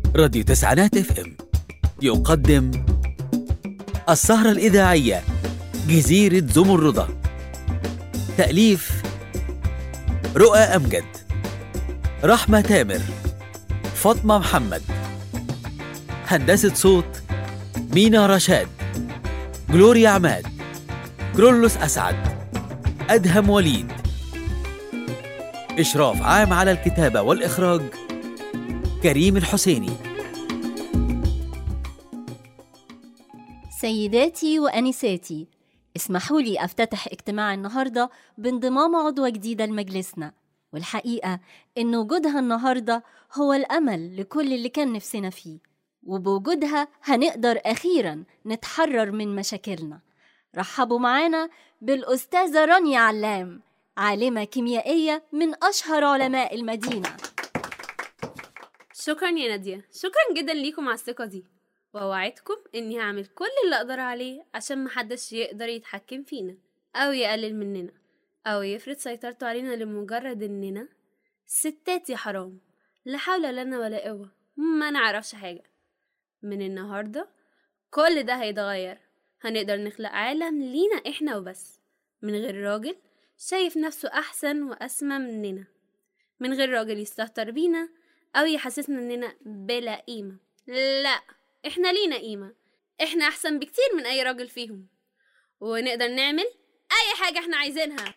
راديو تسعينات اف ام يقدم السهرة الإذاعية جزيرة زمردة تأليف رؤى أمجد رحمة تامر فاطمة محمد هندسة صوت مينا رشاد جلوريا عماد كرولوس أسعد أدهم وليد إشراف عام على الكتابة والإخراج كريم الحسيني سيداتي وأنساتي اسمحوا لي أفتتح اجتماع النهاردة بانضمام عضوة جديدة لمجلسنا والحقيقة إن وجودها النهاردة هو الأمل لكل اللي كان نفسنا فيه وبوجودها هنقدر أخيرا نتحرر من مشاكلنا رحبوا معانا بالأستاذة رانيا علام عالمة كيميائية من أشهر علماء المدينة شكرا يا نادية شكرا جدا ليكم على الثقة دي وأوعدكم إني هعمل كل اللي أقدر عليه عشان محدش يقدر يتحكم فينا أو يقلل مننا أو يفرض سيطرته علينا لمجرد إننا ستات يا حرام لا حول لنا ولا قوة ما نعرفش حاجة من النهاردة كل ده هيتغير هنقدر نخلق عالم لينا إحنا وبس من غير راجل شايف نفسه أحسن وأسمى مننا من غير راجل يستهتر بينا أو يحسسنا إننا بلا قيمة لا إحنا لينا قيمة إحنا أحسن بكتير من أي راجل فيهم ونقدر نعمل أي حاجة إحنا عايزينها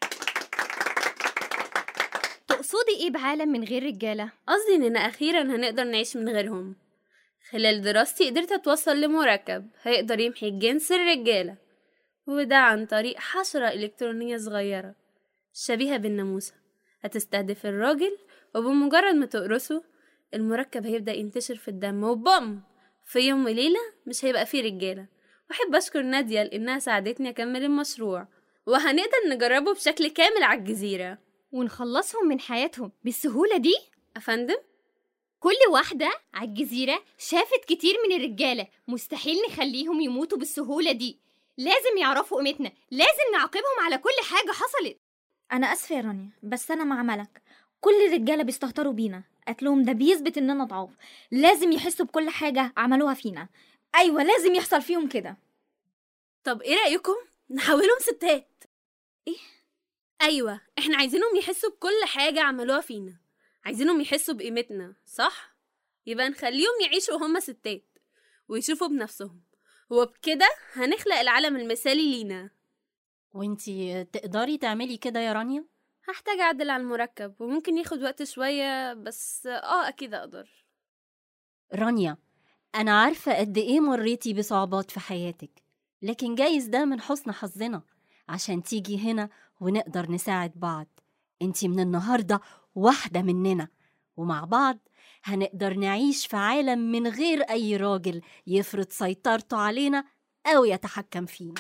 تقصدي ايه بعالم من غير رجالة؟ قصدي إننا أخيرا هنقدر نعيش من غيرهم خلال دراستي قدرت أتوصل لمركب هيقدر يمحي جنس الرجالة وده عن طريق حشرة إلكترونية صغيرة شبيهة بالناموسة هتستهدف الراجل وبمجرد ما تقرصه المركب هيبدأ ينتشر في الدم وبوم في يوم وليلة مش هيبقى فيه رجالة وأحب أشكر نادية لأنها ساعدتني أكمل المشروع وهنقدر نجربه بشكل كامل على الجزيرة ونخلصهم من حياتهم بالسهولة دي؟ أفندم؟ كل واحدة على الجزيرة شافت كتير من الرجالة مستحيل نخليهم يموتوا بالسهولة دي لازم يعرفوا قيمتنا لازم نعاقبهم على كل حاجة حصلت أنا آسفة يا رانيا بس أنا مع ملك كل الرجالة بيستهتروا بينا قتلهم ده بيثبت إننا ضعاف لازم يحسوا بكل حاجة عملوها فينا أيوة لازم يحصل فيهم كده طب إيه رأيكم؟ نحولهم ستات إيه؟ أيوة إحنا عايزينهم يحسوا بكل حاجة عملوها فينا عايزينهم يحسوا بقيمتنا صح؟ يبقى نخليهم يعيشوا هما ستات ويشوفوا بنفسهم وبكده هنخلق العالم المثالي لينا وانتي تقدري تعملي كده يا رانيا؟ هحتاج أعدل على المركب وممكن ياخد وقت شوية بس اه أكيد أقدر رانيا أنا عارفة قد إيه مريتي بصعوبات في حياتك لكن جايز ده من حسن حظنا عشان تيجي هنا ونقدر نساعد بعض انتي من النهاردة واحدة مننا ومع بعض هنقدر نعيش في عالم من غير أي راجل يفرض سيطرته علينا أو يتحكم فينا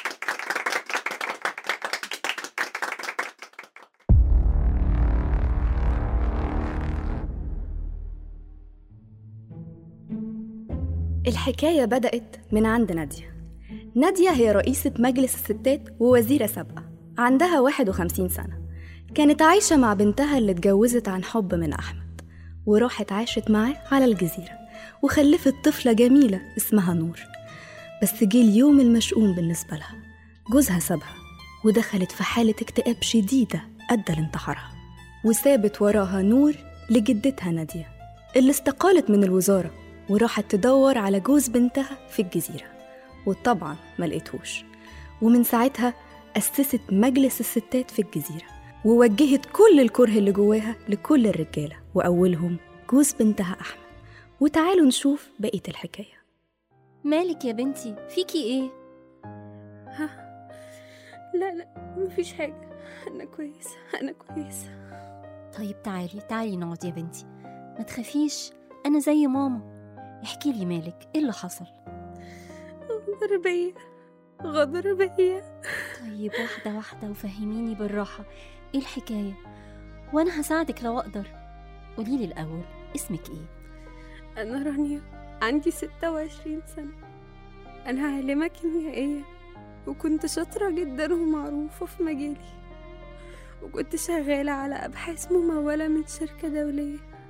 الحكاية بدأت من عند نادية نادية هي رئيسة مجلس الستات ووزيرة سابقة عندها 51 سنة كانت عايشة مع بنتها اللي اتجوزت عن حب من أحمد وراحت عاشت معاه على الجزيرة وخلفت طفلة جميلة اسمها نور بس جه اليوم المشؤوم بالنسبة لها جوزها سابها ودخلت في حالة اكتئاب شديدة أدى لانتحارها وسابت وراها نور لجدتها نادية اللي استقالت من الوزارة وراحت تدور على جوز بنتها في الجزيرة وطبعا ما لقيتهوش ومن ساعتها أسست مجلس الستات في الجزيرة ووجهت كل الكره اللي جواها لكل الرجالة وأولهم جوز بنتها أحمد وتعالوا نشوف بقية الحكاية مالك يا بنتي فيكي إيه؟ ها لا لا مفيش حاجة أنا كويسة أنا كويسة طيب تعالي تعالي نقعد يا بنتي ما تخافيش أنا زي ماما احكي لي مالك إيه اللي حصل؟ غدر بيا غدر بيا طيب واحدة واحدة وفهميني بالراحة إيه الحكاية؟ وأنا هساعدك لو أقدر قوليلي الأول اسمك إيه؟ أنا رانيا عندي ستة وعشرين سنة أنا عالمة كيميائية وكنت شاطرة جدا ومعروفة في مجالي وكنت شغالة على أبحاث ممولة من شركة دولية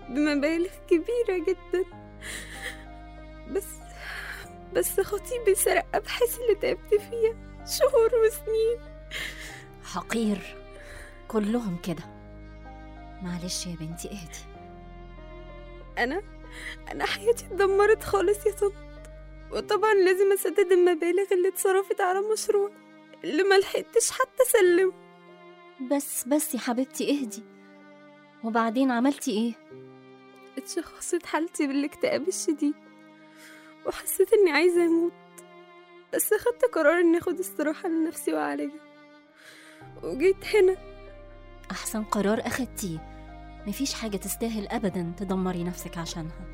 بمبالغ كبيرة جدا بس بس خطيبي سرق أبحاث اللي تعبت فيها شهور وسنين حقير كلهم كده معلش يا بنتي اهدي أنا أنا حياتي اتدمرت خالص يا طنط وطبعا لازم أسدد المبالغ اللي اتصرفت على مشروع اللي ملحقتش حتى أسلمه بس بس يا حبيبتي اهدي وبعدين عملتي ايه اتشخصت حالتي بالاكتئاب الشديد وحسيت اني عايزة اموت بس اخدت قرار اني اخد استراحة لنفسي واعالجها وجيت هنا احسن قرار اخدتيه مفيش حاجة تستاهل ابدا تدمري نفسك عشانها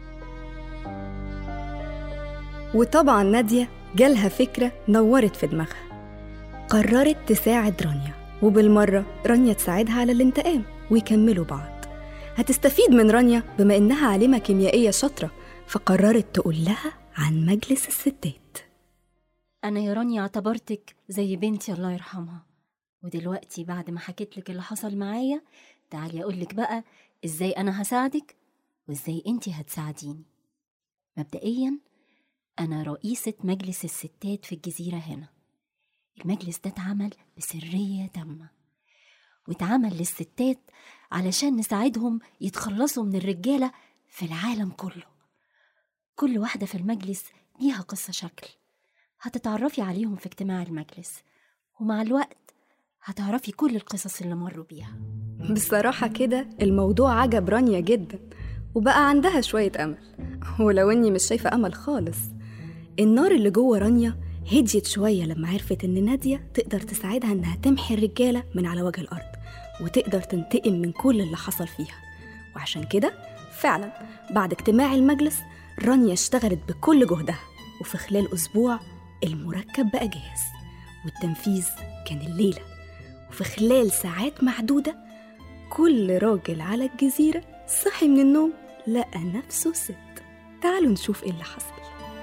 وطبعا نادية جالها فكرة نورت في دماغها قررت تساعد رانيا وبالمرة رانيا تساعدها على الانتقام ويكملوا بعض هتستفيد من رانيا بما إنها عالمة كيميائية شاطرة فقررت تقول لها عن مجلس الستات انا يا رانيا اعتبرتك زي بنتي الله يرحمها ودلوقتي بعد ما حكيت لك اللي حصل معايا تعالي اقول لك بقى ازاي انا هساعدك وازاي انتي هتساعديني مبدئيا انا رئيسة مجلس الستات في الجزيرة هنا المجلس ده اتعمل بسرية تامة واتعمل للستات علشان نساعدهم يتخلصوا من الرجالة في العالم كله كل واحدة في المجلس ليها قصة شكل هتتعرفي عليهم في اجتماع المجلس ومع الوقت هتعرفي كل القصص اللي مروا بيها بصراحة كده الموضوع عجب رانيا جدا وبقى عندها شوية أمل ولو إني مش شايفة أمل خالص النار اللي جوه رانيا هديت شوية لما عرفت إن نادية تقدر تساعدها إنها تمحي الرجالة من على وجه الأرض وتقدر تنتقم من كل اللي حصل فيها وعشان كده فعلا بعد اجتماع المجلس رانيا اشتغلت بكل جهدها وفي خلال أسبوع المركب بقى جاهز والتنفيذ كان الليلة وفي خلال ساعات معدودة كل راجل على الجزيرة صحي من النوم لقى نفسه ست تعالوا نشوف ايه اللي حصل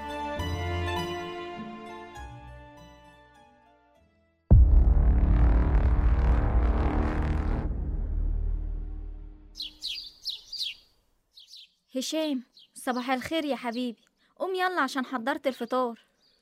هشام صباح الخير يا حبيبي قوم يلا عشان حضرت الفطار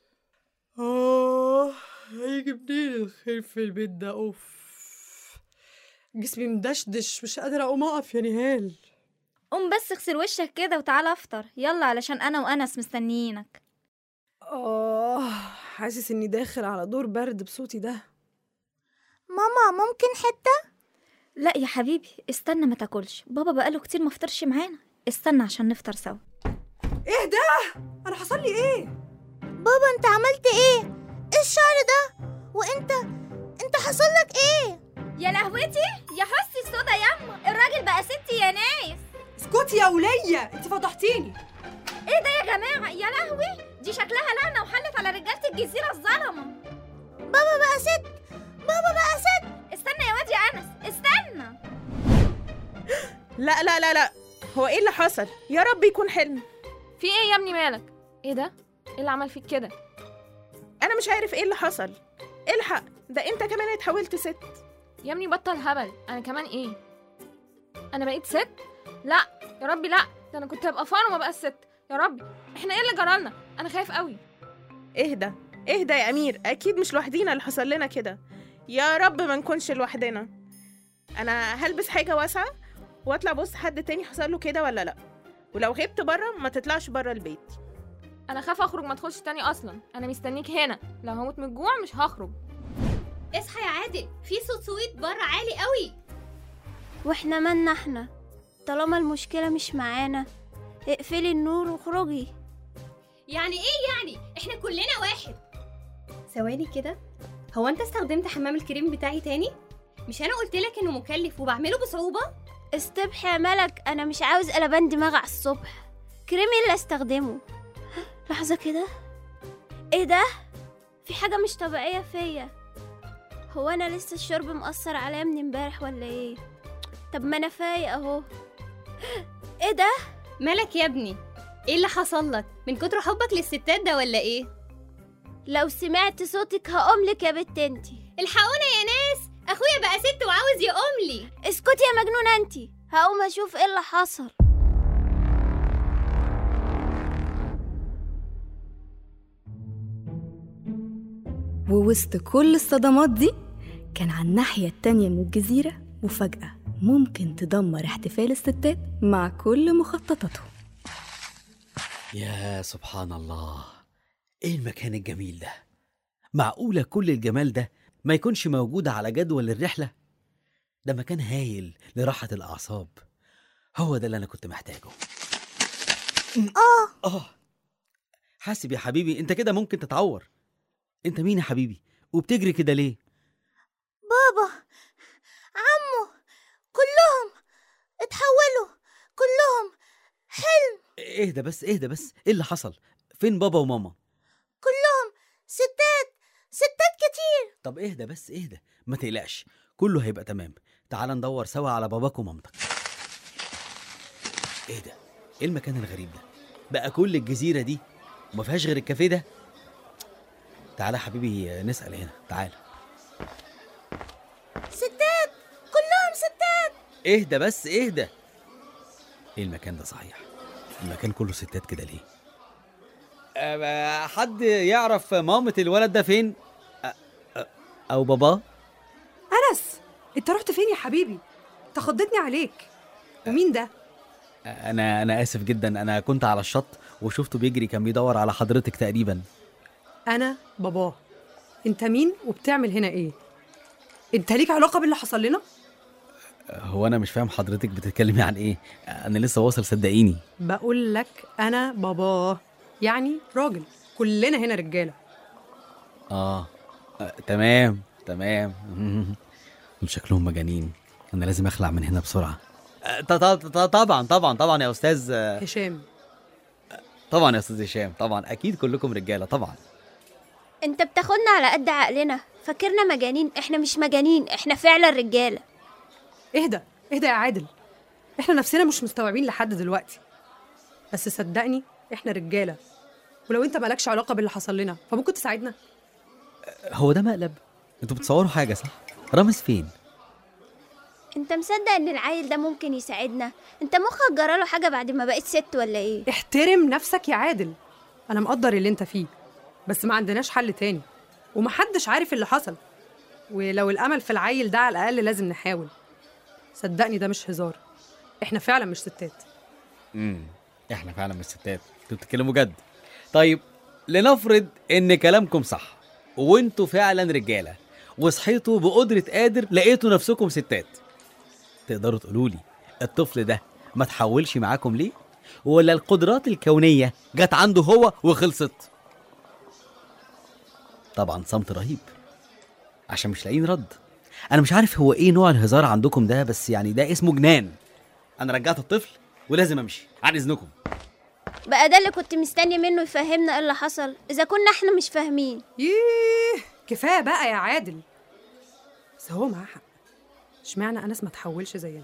آه هيجي منين الخير في البيت ده أوف جسمي مدشدش مش قادرة أقوم أقف يا نهال قوم بس اغسل وشك كده وتعالى افطر يلا علشان انا وانس مستنيينك آه حاسس إني داخل على دور برد بصوتي ده ماما ممكن حته لا يا حبيبي استنى ما تاكلش بابا بقاله كتير ما فطرش معانا استنى عشان نفطر سوا إيه ده؟ أنا حصل لي إيه؟ بابا انت عملت ايه ايه الشعر ده وانت انت حصل لك ايه يا لهوتي يا حسي الصودا ياما الراجل بقى ستي يا ناس اسكتي يا ولية أنت فضحتيني ايه ده يا جماعه يا لهوي دي شكلها لعنه وحلت على رجاله الجزيره الظلمه بابا بقى ست بابا بقى ست استنى يا واد يا انس استنى لا لا لا لا هو ايه اللي حصل يا رب يكون حلم في ايه يا ابني مالك ايه ده ايه اللي عمل فيك كده انا مش عارف ايه اللي حصل الحق ده انت كمان اتحولت ست يا ابني بطل هبل انا كمان ايه انا بقيت ست لا يا ربي لا ده انا كنت هبقى فار وما بقى ست يا ربي احنا ايه اللي جرالنا انا خايف قوي اهدى اهدى يا امير اكيد مش لوحدينا اللي حصل لنا كده يا رب ما نكونش لوحدنا انا هلبس حاجه واسعه واطلع بص حد تاني حصل له كده ولا لا ولو غبت بره ما تطلعش بره البيت انا خايف اخرج ما تخش تاني اصلا انا مستنيك هنا لو هموت من الجوع مش هخرج اصحى يا عادل في صوت سويت بره عالي قوي واحنا مالنا احنا طالما المشكلة مش معانا اقفلي النور واخرجي يعني ايه يعني احنا كلنا واحد ثواني كده هو انت استخدمت حمام الكريم بتاعي تاني مش انا قلت لك انه مكلف وبعمله بصعوبه استبح يا ملك انا مش عاوز قلبان دماغ على الصبح كريم اللي استخدمه لحظة كده ايه ده في حاجة مش طبيعية فيا هو انا لسه الشرب مأثر عليا من امبارح ولا ايه طب ما انا فايق اهو ايه ده مالك يا ابني ايه اللي حصل لك من كتر حبك للستات ده ولا ايه لو سمعت صوتك هقوملك يا بت انتي الحقونا يا ناس اخويا بقى ست وعاوز يقوم لي اسكتي يا مجنونة انتي هقوم اشوف ايه اللي حصل ووسط كل الصدمات دي كان على الناحية التانية من الجزيرة مفاجأة ممكن تدمر احتفال الستات مع كل مخططاتهم يا سبحان الله ايه المكان الجميل ده معقولة كل الجمال ده ما يكونش موجود على جدول الرحلة ده مكان هايل لراحة الأعصاب هو ده اللي أنا كنت محتاجه اه آه حاسب يا حبيبي أنت كده ممكن تتعور أنت مين يا حبيبي وبتجري كده ليه بابا عمو كلهم اتحولوا كلهم حلم اهدى بس اهدى بس ايه اللي حصل فين بابا وماما كلهم ستات ستات كتير طب اهدى بس اهدى ما تقلقش كله هيبقى تمام تعال ندور سوا على باباك ومامتك ايه ده ايه المكان الغريب ده بقى كل الجزيره دي وما فيهاش غير الكافيه ده تعال يا حبيبي نسال هنا تعال ستات كلهم ستات اهدى بس اهدى ايه المكان ده صحيح المكان كله ستات كده ليه أه حد يعرف مامة الولد ده فين أه أه او باباه انس انت رحت فين يا حبيبي انت خضتني عليك ومين ده انا انا اسف جدا انا كنت على الشط وشفته بيجري كان بيدور على حضرتك تقريبا انا باباه انت مين وبتعمل هنا ايه انت ليك علاقه باللي حصل لنا هو انا مش فاهم حضرتك بتتكلمي عن ايه انا لسه واصل صدقيني بقول لك انا باباه يعني راجل كلنا هنا رجاله اه, آه. تمام تمام دول شكلهم مجانين انا لازم اخلع من هنا بسرعه آه، ط- ط- ط- طبعا طبعا طبعا يا استاذ آه، هشام طبعا يا استاذ هشام طبعا اكيد كلكم رجاله طبعا انت بتاخدنا على قد عقلنا فاكرنا مجانين احنا مش مجانين احنا فعلا رجاله اهدى اهدى يا عادل احنا نفسنا مش مستوعبين لحد دلوقتي بس صدقني احنا رجاله ولو انت مالكش علاقه باللي حصل لنا فممكن تساعدنا هو ده مقلب انتوا بتصوروا حاجه صح رامز فين انت مصدق ان العيل ده ممكن يساعدنا انت مخك جراله حاجه بعد ما بقيت ست ولا ايه احترم نفسك يا عادل انا مقدر اللي انت فيه بس ما عندناش حل تاني ومحدش عارف اللي حصل ولو الامل في العيل ده على الاقل لازم نحاول صدقني ده مش هزار احنا فعلا مش ستات امم احنا فعلا مش ستات انتوا بتتكلموا جد طيب لنفرض ان كلامكم صح وانتوا فعلا رجاله وصحيتوا بقدره قادر لقيتوا نفسكم ستات تقدروا تقولوا لي الطفل ده ما تحولش معاكم ليه ولا القدرات الكونيه جت عنده هو وخلصت طبعا صمت رهيب عشان مش لاقيين رد انا مش عارف هو ايه نوع الهزار عندكم ده بس يعني ده اسمه جنان انا رجعت الطفل ولازم امشي عن اذنكم بقى ده اللي كنت مستني منه يفهمنا ايه اللي حصل اذا كنا احنا مش فاهمين ييه كفايه بقى يا عادل بس هو معاه حق اشمعنى انس ما تحولش زينا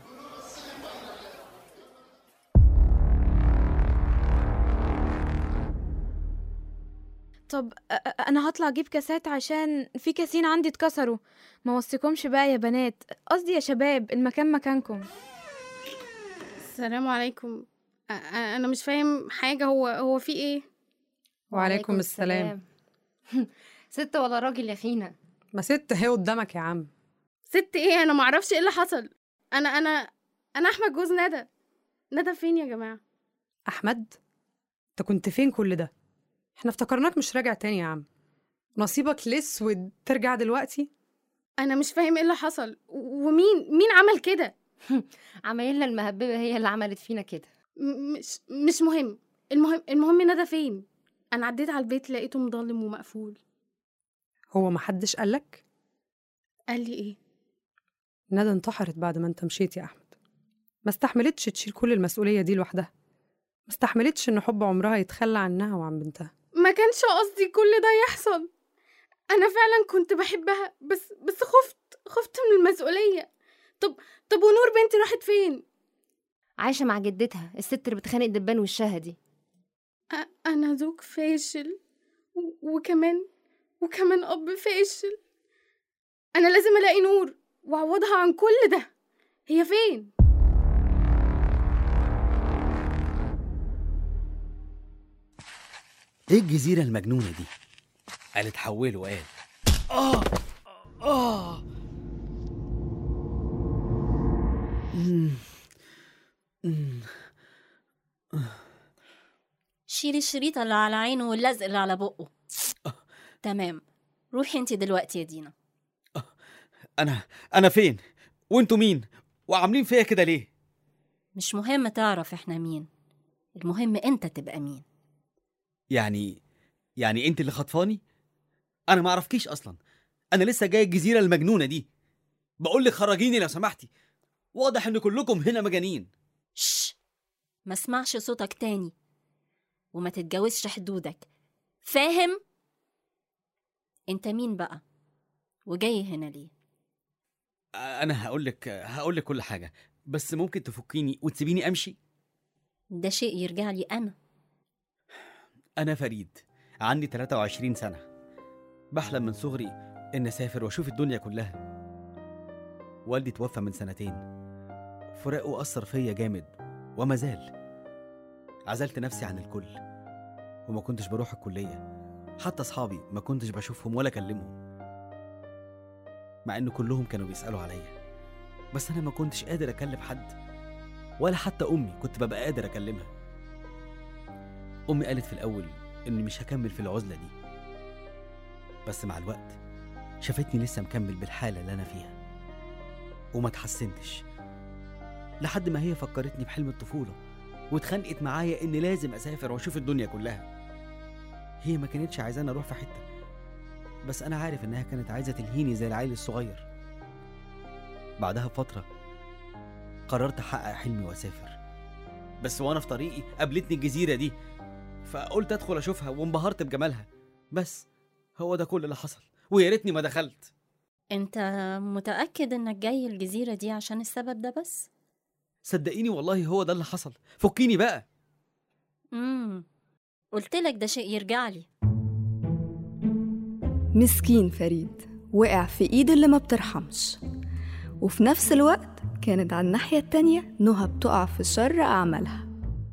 طب أ- أ- انا هطلع اجيب كاسات عشان في كاسين عندي اتكسروا ما وصيكمش بقى يا بنات قصدي يا شباب المكان مكانكم السلام عليكم أ- أ- انا مش فاهم حاجه هو هو في ايه وعليكم السلام ست ولا راجل يا خينا ما ست هي قدامك يا عم ست ايه انا معرفش ايه اللي حصل انا انا انا احمد جوز ندى ندى فين يا جماعه احمد انت كنت فين كل ده احنا افتكرناك مش راجع تاني يا عم نصيبك الاسود ترجع دلوقتي انا مش فاهم ايه اللي حصل و- ومين مين عمل كده عمايلنا المهببه هي اللي عملت فينا كده م- مش مش مهم المهم المهم ندى فين انا عديت على البيت لقيته مضلم ومقفول هو محدش قالك قال لي ايه ندى انتحرت بعد ما انت مشيت يا احمد ما استحملتش تشيل كل المسؤوليه دي لوحدها ما استحملتش ان حب عمرها يتخلى عنها وعن بنتها ما كانش قصدي كل ده يحصل انا فعلا كنت بحبها بس بس خفت خفت من المسؤوليه طب طب ونور بنتي راحت فين عايشه مع جدتها الست اللي بتخانق دبان وشها دي أ- انا زوج فاشل و- وكمان وكمان اب فاشل انا لازم الاقي نور واعوضها عن كل ده هي فين ايه الجزيره المجنونه دي قال اتحولوا قال آه آه مم. مم. شيلي الشريط اللي على عينه واللزق اللي على بقه تمام روحي انت دلوقتي يا دينا أنا أنا فين؟ وأنتوا مين؟ وعاملين فيا كده ليه؟ مش مهم تعرف احنا مين المهم انت تبقى مين يعني يعني أنت اللي خطفاني؟ أنا ما أعرفكيش أصلا أنا لسه جاي الجزيرة المجنونة دي بقول لك خرجيني لو سمحتي واضح إن كلكم هنا مجانين شش ما اسمعش صوتك تاني وما تتجاوزش حدودك فاهم انت مين بقى وجاي هنا ليه أنا هقول لك هقول لك كل حاجة بس ممكن تفكيني وتسيبيني أمشي؟ ده شيء يرجع لي انا أنا فريد عندي 23 سنة بحلم من صغري إن أسافر وأشوف الدنيا كلها والدي توفى من سنتين فراقه أثر فيا جامد وما زال عزلت نفسي عن الكل وما كنتش بروح الكلية حتى أصحابي ما كنتش بشوفهم ولا أكلمهم مع إن كلهم كانوا بيسألوا عليا بس أنا ما كنتش قادر أكلم حد ولا حتى أمي كنت ببقى قادر أكلمها أمي قالت في الأول إني مش هكمل في العزلة دي بس مع الوقت شافتني لسه مكمل بالحالة اللي أنا فيها وما اتحسنتش لحد ما هي فكرتني بحلم الطفولة واتخانقت معايا إني لازم أسافر وأشوف الدنيا كلها هي ما كانتش عايزاني أروح في حتة بس أنا عارف إنها كانت عايزة تلهيني زي العيل الصغير بعدها بفترة قررت أحقق حلمي وأسافر بس وأنا في طريقي قابلتني الجزيرة دي فقلت أدخل أشوفها وانبهرت بجمالها بس هو ده كل اللي حصل ويا ريتني ما دخلت انت متأكد انك جاي الجزيرة دي عشان السبب ده بس صدقيني والله هو ده اللي حصل فكيني بقى امم قلت لك ده شيء يرجع لي مسكين فريد وقع في ايد اللي ما بترحمش وفي نفس الوقت كانت على الناحية التانية نهى بتقع في شر أعمالها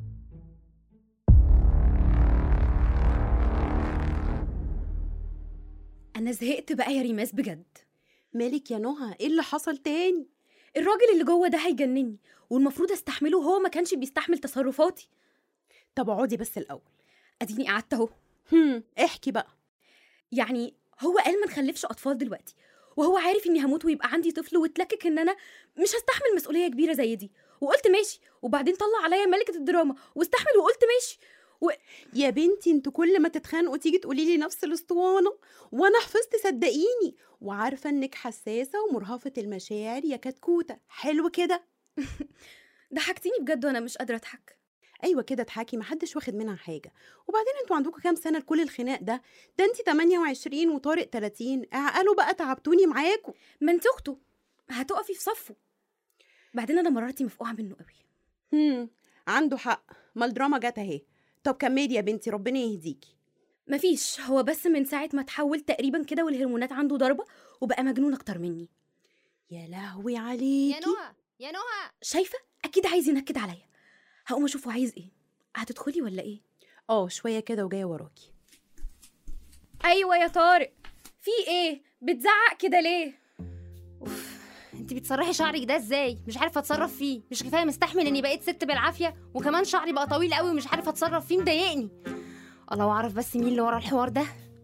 انا زهقت بقى يا ريماس بجد مالك يا نهى ايه اللي حصل تاني الراجل اللي جوه ده هيجنني والمفروض استحمله وهو ما كانش بيستحمل تصرفاتي طب اقعدي بس الاول اديني قعدت اهو هم احكي بقى يعني هو قال ما نخلفش اطفال دلوقتي وهو عارف اني هموت ويبقى عندي طفل واتلكك ان انا مش هستحمل مسؤوليه كبيره زي دي وقلت ماشي وبعدين طلع عليا ملكه الدراما واستحمل وقلت ماشي و... يا بنتي انتوا كل ما تتخانقوا تيجي تقولي لي نفس الاسطوانه وانا حفظت صدقيني وعارفه انك حساسه ومرهفه المشاعر يا كتكوته حلو كده ضحكتيني بجد وانا مش قادره اضحك ايوه كده اضحكي محدش واخد منها حاجه وبعدين انتوا عندكم كام سنه لكل الخناق ده ده انت 28 وطارق 30 اعقلوا بقى تعبتوني معاكم ما انت اخته هتقفي في صفه بعدين انا مرارتي مفقوعه منه قوي هم عنده حق ما الدراما جت اهي طب كملي يا بنتي ربنا يهديكي مفيش هو بس من ساعه ما اتحول تقريبا كده والهرمونات عنده ضربه وبقى مجنون اكتر مني يا لهوي عليكي يا نهى يا نهى شايفه اكيد عايز ينكد عليا هقوم اشوفه عايز ايه هتدخلي ولا ايه اه شويه كده وجايه وراكي ايوه يا طارق في ايه بتزعق كده ليه انت بتسرحي شعرك ده ازاي مش عارفه اتصرف فيه مش كفايه مستحمل اني بقيت ست بالعافيه وكمان شعري بقى طويل قوي ومش عارفه اتصرف فيه مضايقني الله اعرف بس مين اللي ورا الحوار ده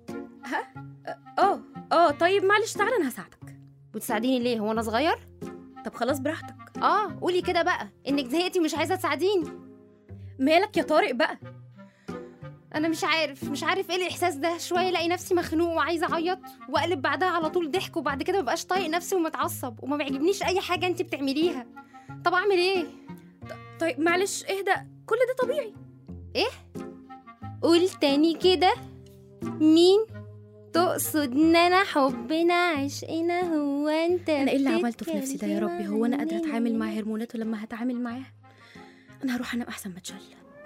اه اه طيب معلش تعالى انا هساعدك بتساعديني ليه هو انا صغير طب خلاص براحتك اه قولي كده بقى انك زهقتي ومش عايزه تساعديني مالك يا طارق بقى انا مش عارف مش عارف ايه الاحساس ده شويه الاقي نفسي مخنوق وعايزه اعيط واقلب بعدها على طول ضحك وبعد كده مبقاش طايق نفسي ومتعصب وما بيعجبنيش اي حاجه انت بتعمليها طب اعمل ايه طيب معلش اهدى كل ده طبيعي ايه قول تاني كده مين تقصد ان انا حبنا عشقنا هو انت انا ايه اللي عملته في نفسي ده يا ربي هو انا قادره اتعامل مع هرموناته لما هتعامل معاها انا هروح انام احسن ما اتشل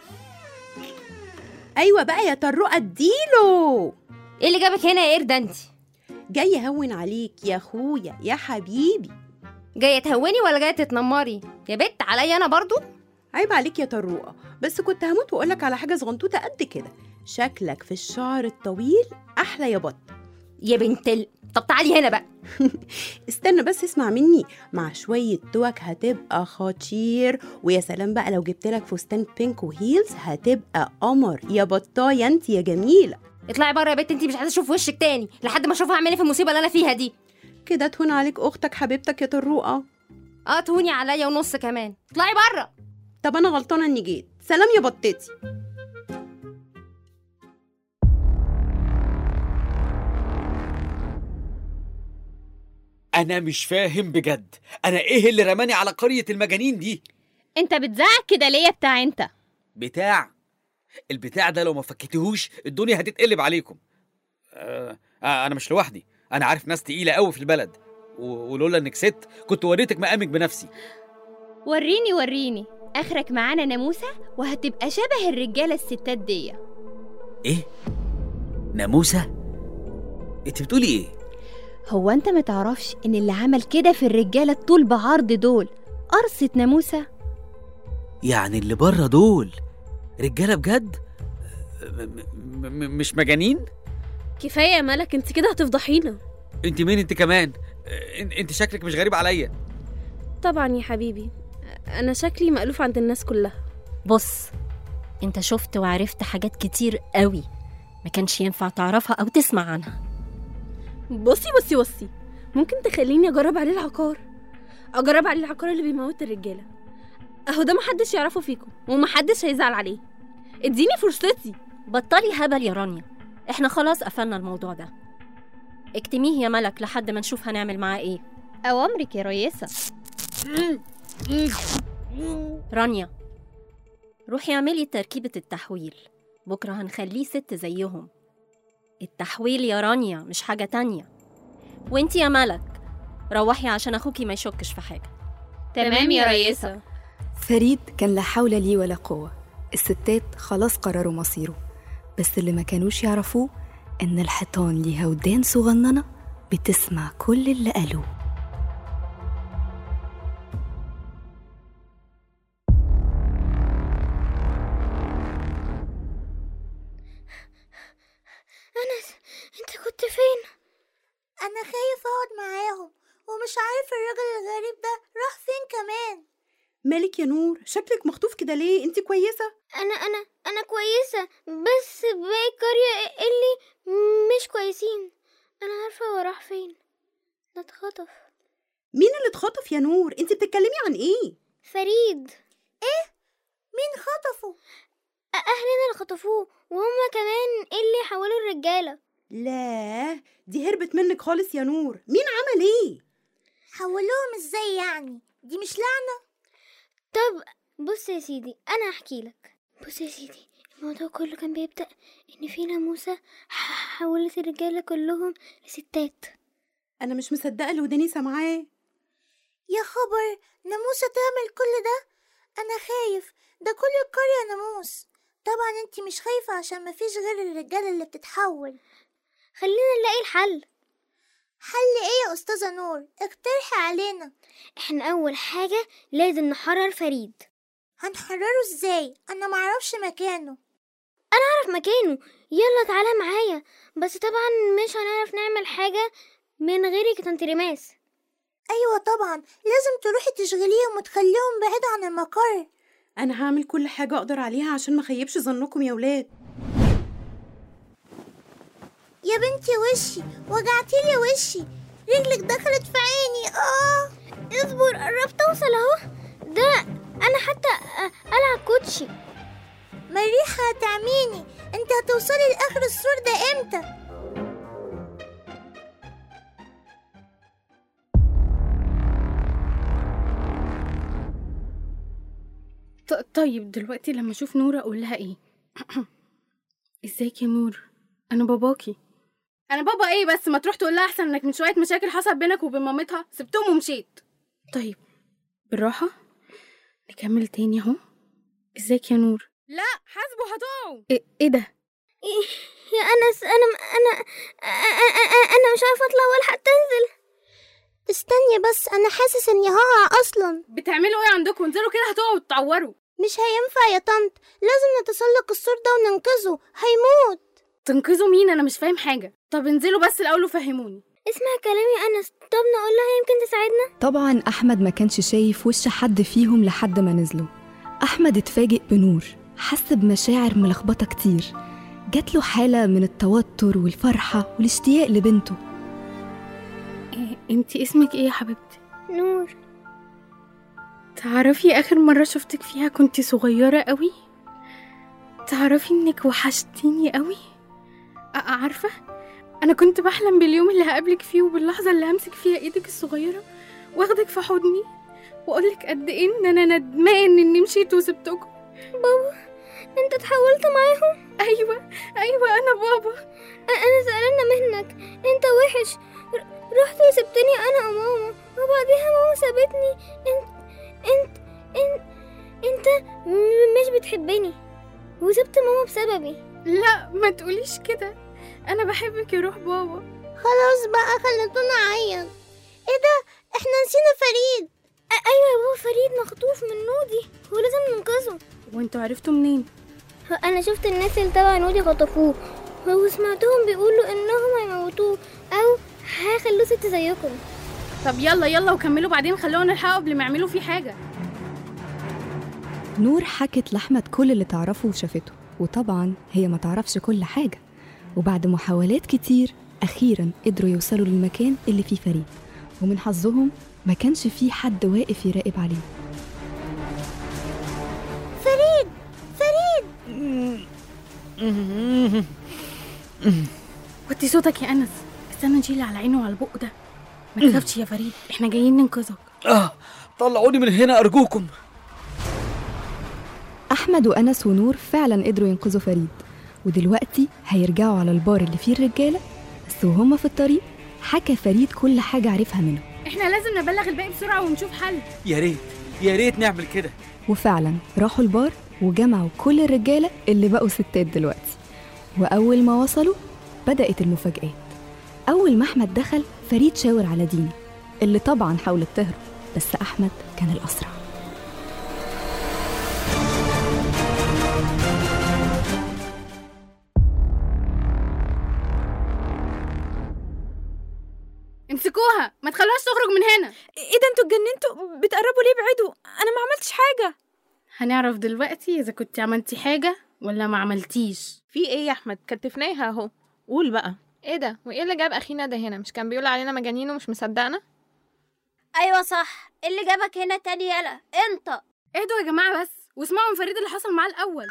ايوه بقى يا طروقه اديله ايه اللي جابك هنا يا قرده انت جاي اهون عليك يا اخويا يا حبيبي جايه تهوني ولا جايه تتنمري يا بت عليا انا برضو عيب عليك يا طروقه بس كنت هموت واقولك على حاجه صغنطوطه قد كده شكلك في الشعر الطويل احلى يا بط يا بنت ال... طب تعالي هنا بقى استنى بس اسمع مني مع شوية توك هتبقى خطير ويا سلام بقى لو جبت لك فستان بينك وهيلز هتبقى قمر يا بطاية انت يا جميلة اطلعي بره يا بنت انت مش عايزه اشوف وشك تاني لحد ما اشوف هعمل ايه في المصيبه اللي انا فيها دي كده تهون عليك اختك حبيبتك يا طروقة اه تهوني عليا ونص كمان اطلعي بره طب انا غلطانة اني جيت سلام يا بطتي انا مش فاهم بجد انا ايه اللي رماني على قرية المجانين دي انت بتزعق كده ليه يا بتاع انت بتاع البتاع ده لو ما فكتهوش الدنيا هتتقلب عليكم آه آه انا مش لوحدي انا عارف ناس تقيله قوي في البلد و- ولولا انك ست كنت وريتك مقامك بنفسي وريني وريني اخرك معانا ناموسه وهتبقى شبه الرجاله الستات دي ايه ناموسه انت بتقولي ايه هو انت ما تعرفش ان اللي عمل كده في الرجاله الطول بعرض دول قرصة ناموسه يعني اللي بره دول رجاله بجد م- م- م- مش مجانين كفايه يا ملك انت كده هتفضحينا انت مين انت كمان آه، إن- انت شكلك مش غريب عليا طبعا يا حبيبي انا شكلي مألوف عند الناس كلها بص انت شفت وعرفت حاجات كتير قوي ما كانش ينفع تعرفها او تسمع عنها بصي بصي بصي ممكن تخليني اجرب عليه العقار اجرب عليه العقار اللي بيموت الرجاله اهو ده محدش يعرفه فيكم ومحدش هيزعل عليه اديني فرصتي بطلي هبل يا رانيا احنا خلاص قفلنا الموضوع ده اكتميه يا ملك لحد ما نشوف هنعمل معاه ايه اوامرك يا ريسه رانيا روحي اعملي تركيبة التحويل بكرة هنخليه ست زيهم التحويل يا رانيا مش حاجة تانية وانتي يا ملك روحي عشان اخوكي ما يشكش في حاجة تمام يا ريسه فريد كان لا حول ليه ولا قوة الستات خلاص قرروا مصيره بس اللي ما كانوش يعرفوه إن الحيطان ليها ودان صغننة بتسمع كل اللي قالوه أنس أنت كنت فين؟ أنا خايف أقعد معاهم ومش عارف الراجل الغريب ده راح فين كمان مالك يا نور شكلك مخطوف كده ليه انت كويسة أنا أنا أنا كويسة بس باقي القرية اللي مش كويسين أنا عارفة هو راح فين ده اتخطف مين اللي اتخطف يا نور انت بتتكلمي عن ايه فريد إيه؟ مين خطفه؟ أ- أهلنا اللي خطفوه وهما كمان اللي حولوا الرجالة لا دي هربت منك خالص يا نور مين عمل ايه حولوهم ازاي يعني دي مش لعنة طب بص يا سيدي انا هحكي لك بص يا سيدي الموضوع كله كان بيبدأ ان في ناموسة ح- حولت الرجالة كلهم لستات انا مش مصدقه اللي وداني سامعاه يا خبر ناموسة تعمل كل ده انا خايف ده كل القرية ناموس طبعا انتي مش خايفة عشان مفيش غير الرجالة اللي بتتحول خلينا نلاقي الحل حل ايه يا استاذة نور اقترحي علينا احنا اول حاجة لازم نحرر فريد هنحرره ازاي انا معرفش مكانه انا اعرف مكانه يلا تعالى معايا بس طبعا مش هنعرف نعمل حاجة من غيرك يا طنط ريماس ايوه طبعا لازم تروحي تشغليهم وتخليهم بعيد عن المقر انا هعمل كل حاجه اقدر عليها عشان ما اخيبش ظنكم يا ولاد يا بنتي وشي وجعتيلي وشي رجلك دخلت في عيني اه اصبر قربت اوصل اهو ده انا حتى أ- قلع كوتشي مريحة هتعميني انت هتوصلي لاخر السور ده امتى ط- طيب دلوقتي لما اشوف نور اقول لها ايه ازيك يا نور انا باباكي انا بابا ايه بس ما تروح تقول لها احسن انك من شويه مشاكل حصل بينك وبين مامتها سبتهم ومشيت طيب بالراحه نكمل تاني اهو ازيك يا نور لا حاسبوا هتقعوا ايه, إيه ده يا انس انا انا أ- أ- أ- انا مش عارفه اطلع ولا حتى انزل استني بس انا حاسس اني هقع اصلا بتعملوا ايه عندكم انزلوا كده هتقعوا وتتعوروا مش هينفع يا طنط لازم نتسلق السور ده وننقذه هيموت تنقذوا مين انا مش فاهم حاجه طب انزلوا بس الاول وفهموني اسمع كلامي أنس طب نقول لها يمكن تساعدنا طبعا أحمد ما كانش شايف وش حد فيهم لحد ما نزلوا أحمد اتفاجئ بنور حس بمشاعر ملخبطة كتير جات له حالة من التوتر والفرحة والاشتياق لبنته انت اسمك ايه يا حبيبتي نور تعرفي اخر مرة شفتك فيها كنت صغيرة قوي تعرفي انك وحشتيني قوي أ- عارفة انا كنت بحلم باليوم اللي هقابلك فيه وباللحظة اللي همسك فيها ايدك الصغيرة واخدك في حضني واقولك قد ايه ان انا ندمان اني مشيت وسبتكم بابا انت اتحولت معاهم ايوه ايوه انا بابا انا زعلانة منك انت وحش ر- رحت وسبتني انا وماما وبعديها ماما سابتني انت انت انت انت م- مش بتحبني وسبت ماما بسببي لا ما تقوليش كده انا بحبك يا روح بابا خلاص بقى خليتونا اعيط ايه ده احنا نسينا فريد أ- ايوه يا بابا فريد مخطوف من نودي ولازم ننقذه وانتوا عرفتوا منين انا شفت الناس اللي تبع نودي خطفوه وسمعتهم بيقولوا انهم هيموتوه او هيخلوه ست زيكم طب يلا يلا وكملوا بعدين خلونا نلحقه قبل ما يعملوا فيه حاجة نور حكت لأحمد كل اللي تعرفه وشافته وطبعا هي ما تعرفش كل حاجة وبعد محاولات كتير أخيرا قدروا يوصلوا للمكان اللي فيه فريد ومن حظهم ما كانش فيه حد واقف يراقب عليه فريد فريد وطي صوتك يا انس استنى نشيل على عينه وعلى بقه ده ما تخافش يا فريد احنا جايين ننقذك اه طلعوني من هنا ارجوكم أحمد وأنس ونور فعلا قدروا ينقذوا فريد ودلوقتي هيرجعوا على البار اللي فيه الرجالة بس وهما في الطريق حكى فريد كل حاجة عرفها منه احنا لازم نبلغ الباقي بسرعة ونشوف حل يا ريت يا ريت نعمل كده وفعلا راحوا البار وجمعوا كل الرجالة اللي بقوا ستات دلوقتي وأول ما وصلوا بدأت المفاجآت أول ما أحمد دخل فريد شاور على دينا اللي طبعا حاولت تهرب بس أحمد كان الأسرع امسكوها ما تخلوهاش تخرج من هنا ايه ده انتوا اتجننتوا بتقربوا ليه ابعدوا انا ما عملتش حاجه هنعرف دلوقتي اذا كنت عملتي حاجة ولا ما عملتيش في ايه يا احمد كتفناها اهو قول بقى ايه ده وايه اللي جاب اخينا ده هنا مش كان بيقول علينا مجانين ومش مصدقنا ايوه صح اللي جابك هنا تاني يلا انت اهدوا يا جماعة بس واسمعوا من فريد اللي حصل معاه الأول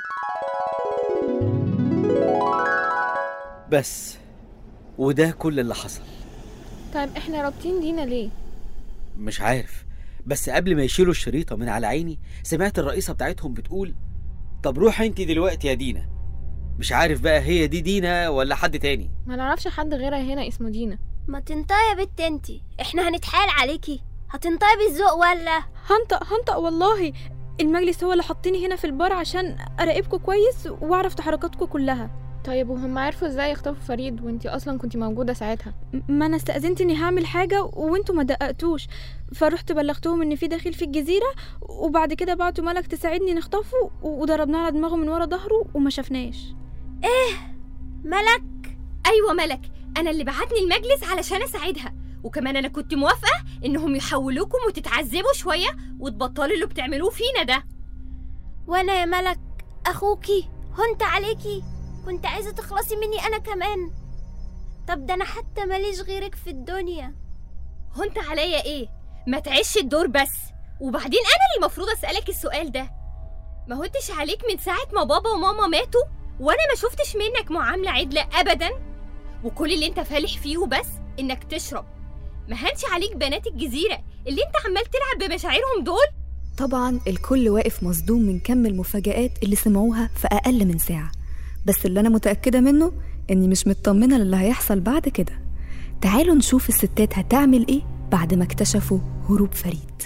بس وده كل اللي حصل طيب احنا رابطين دينا ليه مش عارف بس قبل ما يشيلوا الشريطة من على عيني سمعت الرئيسة بتاعتهم بتقول طب روح انت دلوقتي يا دينا مش عارف بقى هي دي دينا ولا حد تاني ما نعرفش حد غيرها هنا اسمه دينا ما تنطقي يا بنت انتي احنا هنتحايل عليكي هتنطقي بالذوق ولا هنطق هنطق والله المجلس هو اللي حطني هنا في البار عشان اراقبكم كويس واعرف تحركاتكم كلها طيب وهم عرفوا ازاي يخطفوا فريد وانتي اصلا كنتي موجوده ساعتها م- ما انا استأذنت اني هعمل حاجة وانتوا ما دققتوش فرحت بلغتهم ان في دخيل في الجزيرة وبعد كده بعتوا ملك تساعدني نخطفه وضربناه على دماغه من ورا ظهره وما شفناش ايه ملك ايوه ملك انا اللي بعتني المجلس علشان اساعدها وكمان انا كنت موافقه انهم يحولوكم وتتعذبوا شويه وتبطلوا اللي بتعملوه فينا ده وانا يا ملك اخوكي هنت عليكي كنت عايزه تخلصي مني انا كمان طب ده انا حتى ماليش غيرك في الدنيا هنت عليا ايه ما تعيش الدور بس وبعدين انا اللي المفروض اسالك السؤال ده ما هنتش عليك من ساعه ما بابا وماما ماتوا وانا ما شفتش منك معامله عدله ابدا وكل اللي انت فالح فيه بس انك تشرب ما هنش عليك بنات الجزيره اللي انت عمال تلعب بمشاعرهم دول طبعا الكل واقف مصدوم من كم المفاجآت اللي سمعوها في أقل من ساعة بس اللي أنا متأكدة منه إني مش مطمنة للي هيحصل بعد كده تعالوا نشوف الستات هتعمل إيه بعد ما اكتشفوا هروب فريد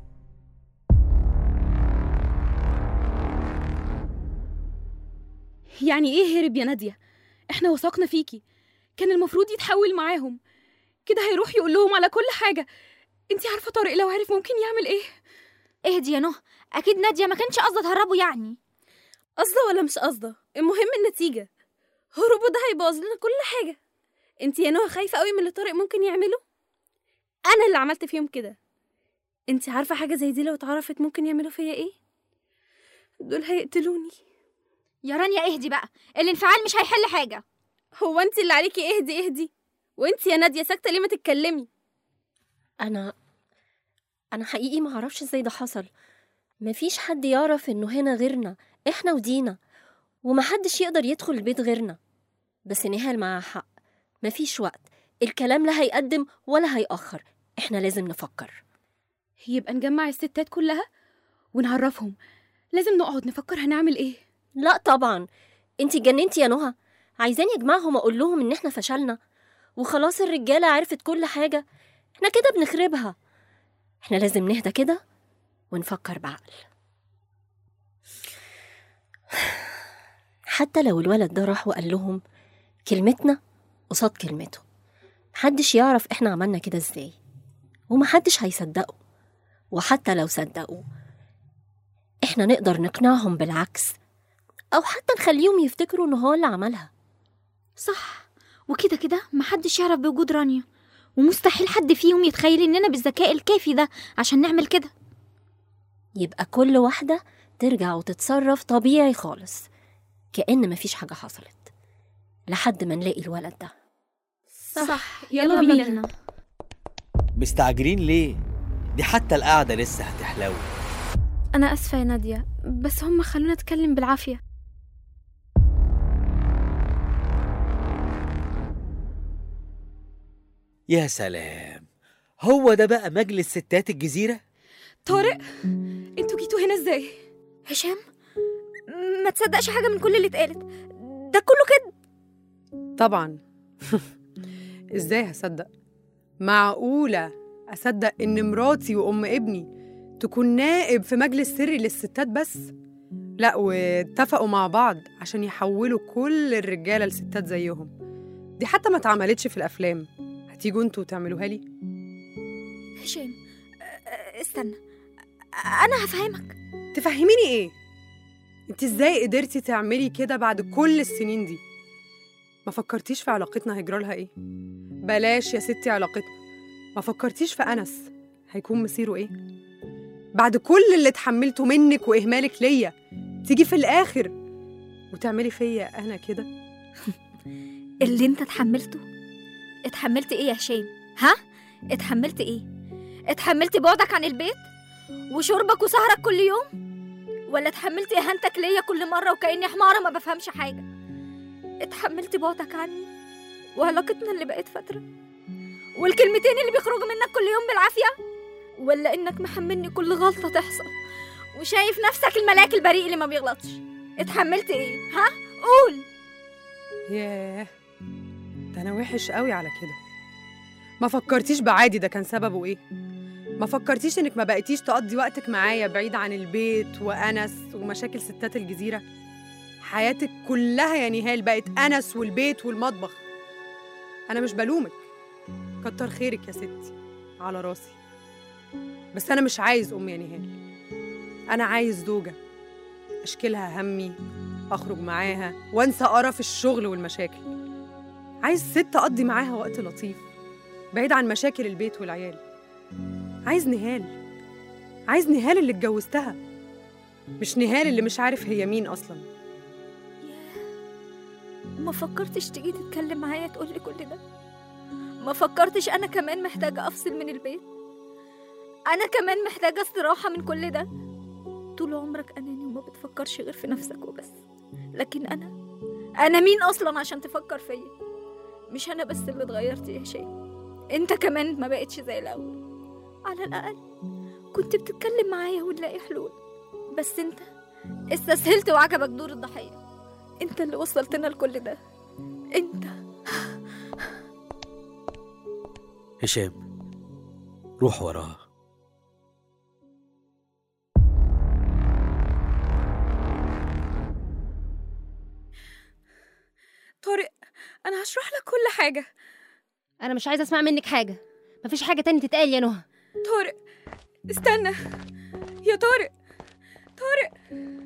يعني ايه هرب يا نادية احنا وثقنا فيكي كان المفروض يتحول معاهم كده هيروح يقول لهم على كل حاجة انتي عارفة طارق لو عرف ممكن يعمل ايه اهدي يا نهى اكيد ناديه ما كانش قصدها تهربوا يعني قصده ولا مش قصده المهم النتيجة هروبه ده هيبوظ لنا كل حاجة انت يا نهى خايفه قوي من اللي طارق ممكن يعمله انا اللي عملت فيهم كده انت عارفه حاجه زي دي لو اتعرفت ممكن يعملوا فيا ايه دول هيقتلوني يا رانيا اهدي بقى الانفعال مش هيحل حاجه هو انت اللي عليكي اهدي اهدي وانت يا ناديه ساكته ليه ما تتكلمي انا انا حقيقي ما اعرفش ازاي ده حصل مفيش حد يعرف انه هنا غيرنا احنا ودينا ومحدش يقدر يدخل البيت غيرنا بس نهال معاها حق مفيش وقت الكلام لا هيقدم ولا هيأخر احنا لازم نفكر يبقى نجمع الستات كلها ونعرفهم لازم نقعد نفكر هنعمل ايه لا طبعا انتي جننتي يا نهى عايزاني اجمعهم اقول لهم ان احنا فشلنا وخلاص الرجاله عرفت كل حاجه احنا كده بنخربها احنا لازم نهدى كده ونفكر بعقل حتى لو الولد ده راح وقال لهم كلمتنا قصاد كلمته محدش يعرف احنا عملنا كده ازاي ومحدش هيصدقه وحتى لو صدقوا احنا نقدر نقنعهم بالعكس او حتى نخليهم يفتكروا ان هو اللي عملها صح وكده كده محدش يعرف بوجود رانيا ومستحيل حد فيهم يتخيل اننا بالذكاء الكافي ده عشان نعمل كده يبقى كل واحدة ترجع وتتصرف طبيعي خالص كأن مفيش حاجة حصلت لحد ما نلاقي الولد ده صح يلا بينا مستعجلين ليه؟ دي حتى القعدة لسه هتحلو انا اسفه يا ناديه بس هم خلونا اتكلم بالعافيه يا سلام هو ده بقى مجلس ستات الجزيرة؟ طارق انتوا جيتوا هنا ازاي هشام ما تصدقش حاجه من كل اللي اتقالت ده كله كده طبعا ازاي هصدق معقولة أصدق إن مراتي وأم ابني تكون نائب في مجلس سري للستات بس لا واتفقوا مع بعض عشان يحولوا كل الرجالة لستات زيهم دي حتى ما اتعملتش في الأفلام هتيجوا انتوا تعملوها لي هشام أ- استنى انا هفهمك تفهميني ايه انت ازاي قدرتي تعملي كده بعد كل السنين دي ما فكرتيش في علاقتنا هيجرى لها ايه بلاش يا ستي علاقتنا ما فكرتيش في انس هيكون مصيره ايه بعد كل اللي اتحملته منك واهمالك ليا تيجي في الاخر وتعملي فيا انا كده اللي انت اتحملته اتحملت ايه يا هشام ها اتحملت ايه اتحملت بعدك عن البيت وشربك وسهرك كل يوم ولا اتحملت اهانتك ليا كل مره وكاني حماره ما بفهمش حاجه اتحملت بعدك عني وعلاقتنا اللي بقت فتره والكلمتين اللي بيخرجوا منك كل يوم بالعافيه ولا انك محملني كل غلطه تحصل وشايف نفسك الملاك البريء اللي ما بيغلطش اتحملت ايه ها قول ياه ده انا وحش قوي على كده ما فكرتيش بعادي ده كان سببه ايه ما فكرتيش انك ما بقيتيش تقضي وقتك معايا بعيد عن البيت وانس ومشاكل ستات الجزيره حياتك كلها يا نهال بقت انس والبيت والمطبخ انا مش بلومك كتر خيرك يا ستي على راسي بس انا مش عايز ام يا نهال انا عايز زوجه اشكلها همي اخرج معاها وانسى قرف الشغل والمشاكل عايز ست اقضي معاها وقت لطيف بعيد عن مشاكل البيت والعيال عايز نهال عايز نهال اللي اتجوزتها مش نهال اللي مش عارف هي مين اصلا ما فكرتش تيجي تتكلم معايا تقول لي كل ده ما فكرتش انا كمان محتاجه افصل من البيت انا كمان محتاجه استراحه من كل ده طول عمرك اناني وما بتفكرش غير في نفسك وبس لكن انا انا مين اصلا عشان تفكر فيا مش انا بس اللي اتغيرت يا هشام انت كمان ما بقتش زي الاول على الاقل كنت بتتكلم معايا ونلاقي حلول بس انت استسهلت وعجبك دور الضحيه انت اللي وصلتنا لكل ده انت هشام روح وراها طارق انا هشرح لك كل حاجه انا مش عايزه اسمع منك حاجه مفيش حاجه تاني تتقال يا نهى طارق استنى يا طارق طارق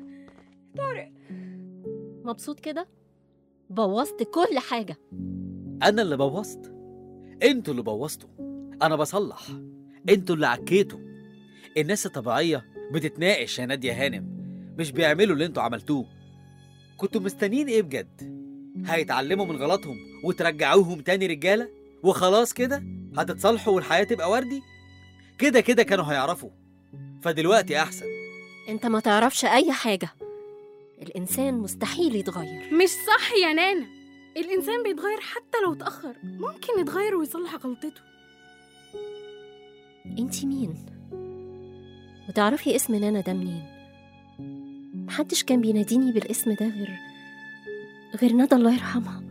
طارق مبسوط كده بوظت كل حاجة انا اللي بوظت انتوا اللي بوظتوا انا بصلح انتوا اللي عكيتوا الناس الطبيعيه بتتناقش يا ناديه هانم مش بيعملوا اللي انتوا عملتوه كنتوا مستنيين ايه بجد هيتعلموا من غلطهم وترجعوهم تاني رجاله وخلاص كده هتتصالحوا والحياه تبقى وردي كده كده كانوا هيعرفوا فدلوقتي احسن انت ما تعرفش اي حاجة الانسان مستحيل يتغير مش صح يا نانا الإنسان بيتغير حتى لو اتأخر ممكن يتغير ويصلح غلطته انت مين وتعرفي اسم نانا ده منين محدش كان بيناديني بالاسم ده غير غير ندى الله يرحمها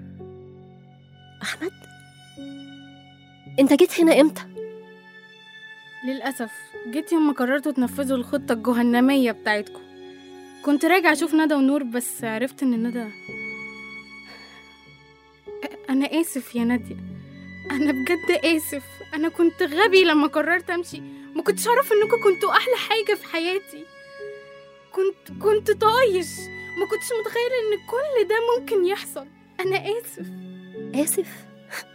احمد انت جيت هنا امتى للأسف جيت يوم ما قررتوا تنفذوا الخطة الجهنمية بتاعتكم كنت راجع أشوف ندى ونور بس عرفت إن ندى أنا آسف يا نادية أنا بجد آسف أنا كنت غبي لما قررت أمشي ما كنتش أعرف إنكم كنتوا أحلى حاجة في حياتي كنت كنت طايش ما كنتش متخيلة إن كل ده ممكن يحصل أنا آسف آسف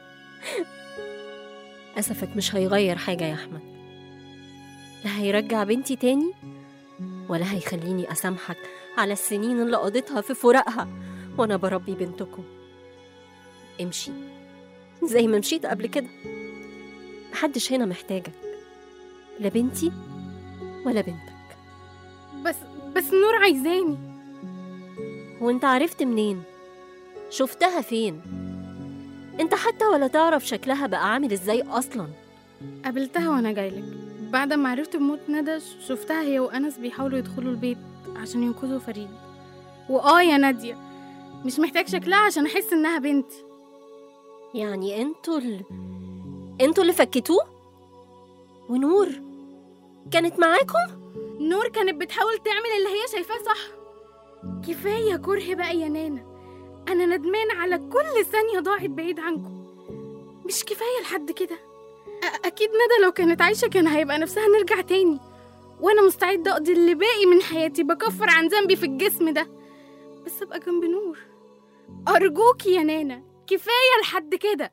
أسفك مش هيغير حاجة يا أحمد لا هيرجع بنتي تاني ولا هيخليني أسامحك على السنين اللي قضيتها في فراقها وأنا بربي بنتكم امشي زي ما مشيت قبل كده محدش هنا محتاجك لا بنتي ولا بنتك بس بس نور عايزاني وانت عرفت منين شفتها فين انت حتى ولا تعرف شكلها بقى عامل ازاي اصلا قابلتها وانا جايلك بعد ما عرفت بموت ندى شفتها هي وانس بيحاولوا يدخلوا البيت عشان ينقذوا فريد واه يا ناديه مش محتاج شكلها عشان احس انها بنتي يعني انتوا ال... انتوا اللي فكتوه ونور كانت معاكم نور كانت بتحاول تعمل اللي هي شايفاه صح كفايه كره بقى يا نانا انا ندمان على كل ثانيه ضاعت بعيد عنكم مش كفايه لحد كده أ- اكيد ندى لو كانت عايشه كان هيبقى نفسها نرجع تاني وانا مستعده اقضي اللي باقي من حياتي بكفر عن ذنبي في الجسم ده بس ابقى جنب نور ارجوكي يا نانا كفايه لحد كده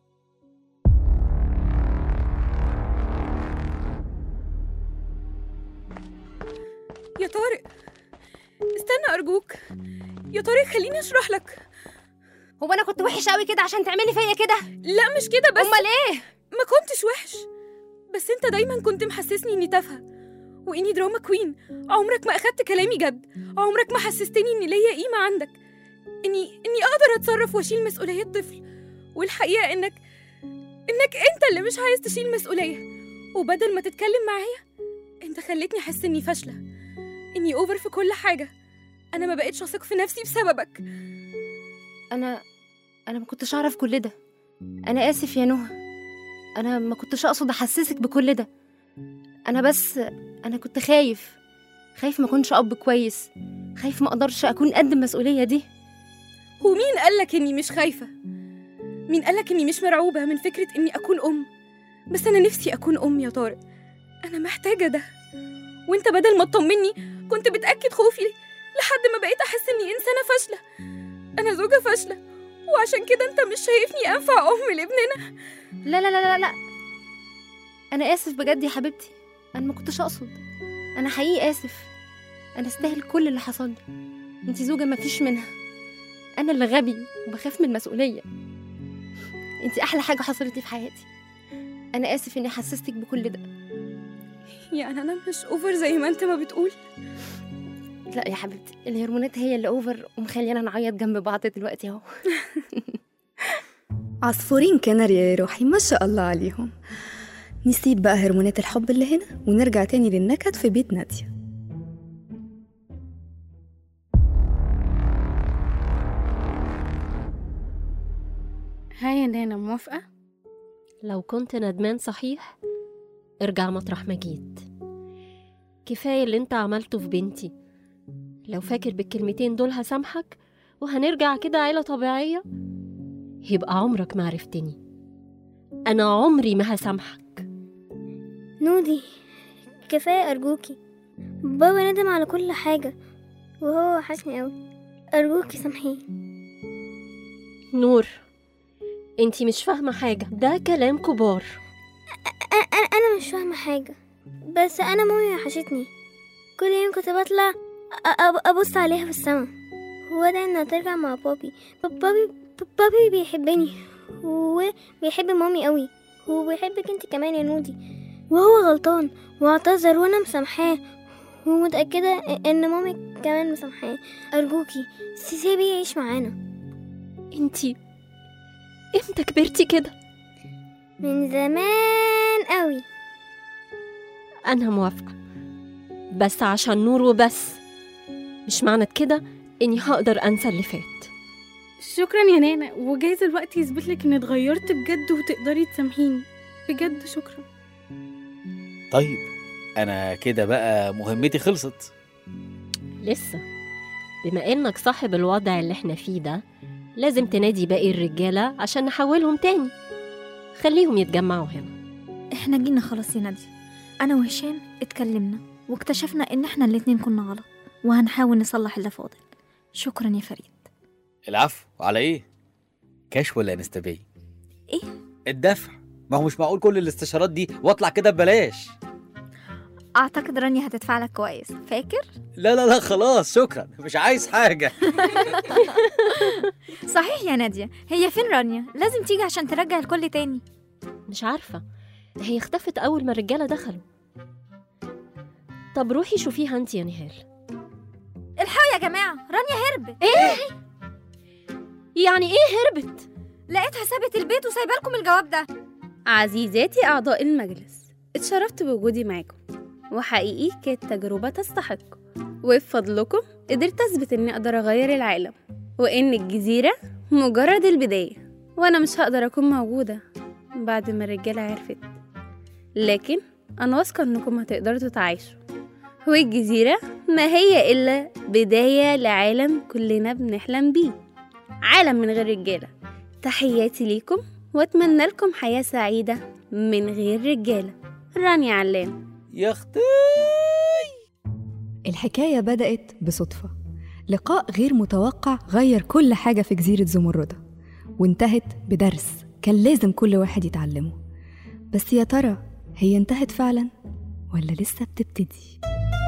يا طارق استنى أرجوك يا طارق خليني أشرح لك هو انا كنت وحش قوي كده عشان تعملي فيا كده لا مش كده بس امال ايه ما كنتش وحش بس انت دايما كنت محسسني اني تافهه واني دراما كوين عمرك ما اخدت كلامي جد عمرك ما حسستني ان ليا قيمه عندك اني اني اقدر اتصرف واشيل مسؤوليه طفل والحقيقه انك انك انت اللي مش عايز تشيل مسؤوليه وبدل ما تتكلم معايا انت خلتني احس اني فاشله اني اوفر في كل حاجه انا ما بقتش اثق في نفسي بسببك انا انا ما كنتش اعرف كل ده انا اسف يا نهى انا ما كنتش اقصد احسسك بكل ده انا بس انا كنت خايف خايف ما اكونش اب كويس خايف ما اقدرش اكون قد المسؤوليه دي ومين قالك اني مش خايفه مين قالك اني مش مرعوبه من فكره اني اكون ام بس انا نفسي اكون ام يا طارق انا محتاجه ده وانت بدل ما تطمني كنت بتاكد خوفي لحد ما بقيت احس اني انسانه فاشله انا زوجه فاشله وعشان كده انت مش شايفني انفع ام لابننا لا لا لا لا لا انا اسف بجد يا حبيبتي انا ما كنتش اقصد انا حقيقي اسف انا استاهل كل اللي حصل لي انت زوجه ما فيش منها انا اللي غبي وبخاف من المسؤوليه انت احلى حاجه حصلت لي في حياتي انا اسف اني حسستك بكل ده يعني انا مش اوفر زي ما انت ما بتقول لا يا حبيبتي الهرمونات هي اللي اوفر ومخلينا نعيط جنب بعض دلوقتي اهو عصفورين كناري يا روحي ما شاء الله عليهم نسيب بقى هرمونات الحب اللي هنا ونرجع تاني للنكد في بيت نادية ها يا نانا موافقه لو كنت ندمان صحيح ارجع مطرح ما جيت كفاية اللي انت عملته في بنتي لو فاكر بالكلمتين دول هسامحك وهنرجع كده عيلة طبيعية يبقى عمرك ما عرفتني أنا عمري ما هسامحك نودي كفاية أرجوكي بابا ندم على كل حاجة وهو وحشني أوي أرجوكي سامحيه نور انتي مش فاهمة حاجة ده كلام كبار أ- أ- أنا مش فاهمة حاجة بس أنا مامي وحشتني كل يوم كنت بطلع أ- أ- أبص عليها في السما وده إنها ترجع مع بابي ب- بابي ب- بابي بيحبني وبيحب مامي قوي وبيحبك انت كمان يا نودي وهو غلطان واعتذر وانا مسامحاه ومتأكدة ان مامي كمان مسامحاه ارجوكي سيبيه يعيش معانا انتي امتى كبرتي كده من زمان قوي انا موافقة بس عشان نور وبس مش معنى كده اني هقدر انسى اللي فات شكرا يا نانا وجايز الوقت يثبت لك اني اتغيرت بجد وتقدري تسامحيني بجد شكرا طيب انا كده بقى مهمتي خلصت لسه بما انك صاحب الوضع اللي احنا فيه ده لازم تنادي باقي الرجالة عشان نحولهم تاني خليهم يتجمعوا هنا احنا جينا خلاص يا نادية انا وهشام اتكلمنا واكتشفنا ان احنا الاتنين كنا غلط وهنحاول نصلح اللي فاضل شكرا يا فريد العفو على ايه كاش ولا انستا ايه الدفع ما هو مش معقول كل الاستشارات دي واطلع كده ببلاش اعتقد رانيا هتدفع لك كويس فاكر لا لا لا خلاص شكرا مش عايز حاجه صحيح يا نادية هي فين رانيا لازم تيجي عشان ترجع الكل تاني مش عارفة هي اختفت أول ما الرجالة دخلوا طب روحي شوفيها انت يا نهال الحقوا يا جماعة رانيا هربت ايه يعني ايه هربت لقيتها سابت البيت وسايبه لكم الجواب ده عزيزاتي أعضاء المجلس اتشرفت بوجودي معاكم وحقيقي كانت تجربة تستحق وبفضلكم قدرت أثبت إني أقدر أغير العالم وإن الجزيرة مجرد البداية وأنا مش هقدر أكون موجودة بعد ما الرجالة عرفت لكن أنا واثقة إنكم هتقدروا تتعايشوا والجزيرة ما هي إلا بداية لعالم كلنا بنحلم بيه عالم من غير رجالة تحياتي ليكم واتمنى لكم حياة سعيدة من غير رجالة رانيا علام يا اختي الحكاية بدأت بصدفة لقاء غير متوقع غير كل حاجة في جزيرة زمردة وانتهت بدرس كان لازم كل واحد يتعلمه بس يا ترى هي انتهت فعلا ولا لسه بتبتدي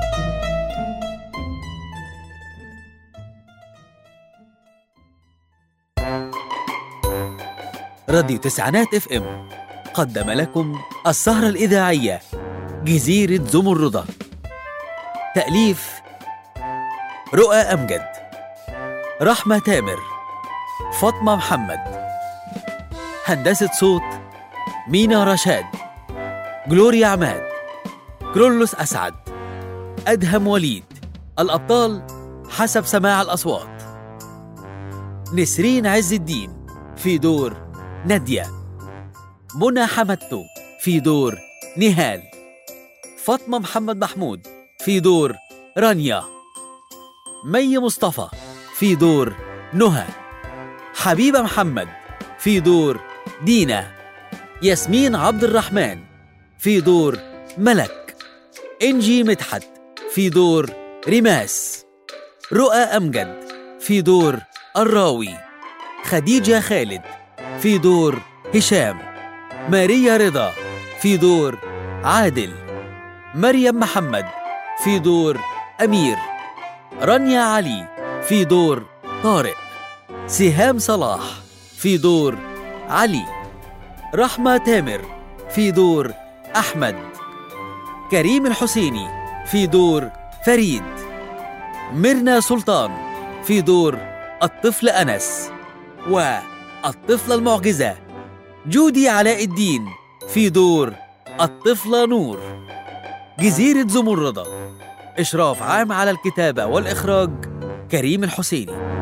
راديو تسعينات اف ام قدم لكم السهرة الإذاعية جزيرة زمردة تأليف رؤى أمجد رحمة تامر فاطمة محمد هندسة صوت مينا رشاد جلوريا عماد كرولوس أسعد أدهم وليد الأبطال حسب سماع الأصوات نسرين عز الدين في دور نادية منى حمدتو في دور نهال فاطمة محمد محمود في دور رانيا مي مصطفى في دور نهى حبيبة محمد في دور دينا ياسمين عبد الرحمن في دور ملك إنجي مدحت في دور رماس رؤى أمجد في دور الراوي خديجة خالد في دور هشام ماريا رضا في دور عادل مريم محمد في دور أمير رانيا علي في دور طارق سهام صلاح في دور علي رحمة تامر في دور أحمد كريم الحسيني في دور فريد ميرنا سلطان في دور الطفل أنس والطفلة المعجزة جودي علاء الدين في دور الطفلة نور جزيرة زمردة إشراف عام على الكتابة والإخراج كريم الحسيني